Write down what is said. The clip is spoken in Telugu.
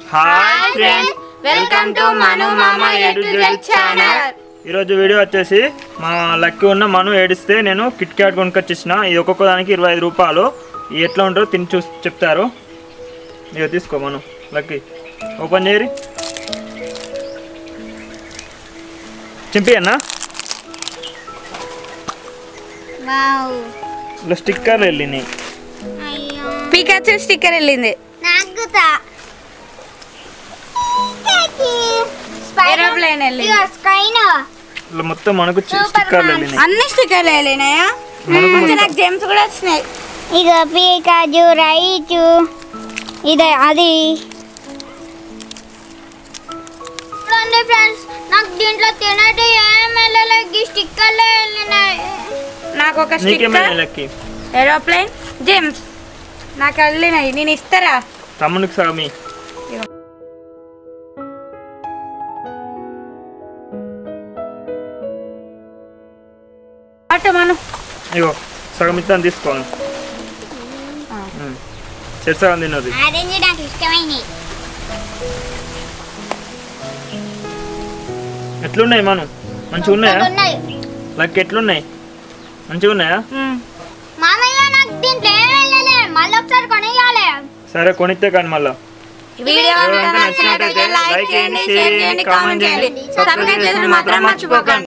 Hi friends welcome to Manu మామ ఎటు జెడ్ ఛానల్ ఈరోజు వీడియో వచ్చేసి మా లక్కీ ఉన్న మను ఏడిస్తే నేను కిట్ క్యాట్ కొనుకొచ్చేసిన ఇది ఒక్కొక్క దానికి ఇరవై ఐదు రూపాయలు ఇది ఎట్లా ఉంటుందో తిని చూసి చెప్తారు ఇక తీసుకో మను లక్కీ ఓపెన్ చేయరి చింపి అన్న వావ్ ఇలా స్టిక్కర్లు వెళ్ళినాయి అయ్యో పికాచు స్టిక్కర్ వెళ్ళింది నాకుతా Aeroplane వెళ్ళింది. స్కైన్ ఇలా మొత్తం మనకు చి- Superman. స్టిక్కర్లు వెళ్ళినాయి అన్ని స్టిక్కర్లు వెళ్ళినాయా మనకు మంచి మొత్తం- నాకు జేమ్స్ కూడా వచ్చినాయి ఇక పీకాజు రైచు ఇది అది చూడండి ఫ్రెండ్స్ నాకు దీంట్లో తినటి ఏం వెళ్ళలేదు స్టిక్కర్లే వెళ్ళినాయి నాకు ఒక నీకేమైనా స్టిక్కర్ లక్కీ ఏరోప్లేన్ జేమ్స్ నాకు వెళ్ళినాయి నేను ఇస్తారా తమ్మునికి సగమి అటు మనం ఇగో సగం ఇస్తాను తీసుకోను చెడు సగం తిన్నది ఆరెంజ్ నాకు ఇష్టమైనవి ఎట్లున్నాయి మనం మంచిగా ఉన్నాయా ఉన్నాయి లక్ ఎట్లున్నాయి మంచిగా ఉన్నాయా మ్. మామయ్య నాకు దీంట్లో ఏం వెళ్ళలేదు మళ్ళీ ఒకసారి కొనియాలి సరే కొనిస్తే కానీ మళ్ళా ఈ వీడియో కనుక కనుక నచ్చినట్లయితే లైక్ చేయండి షేర్ చేయండి కామెంట్ చేయండి సబ్స్క్రైబ్ చేయడం మాత్రం మర్చిపోకండి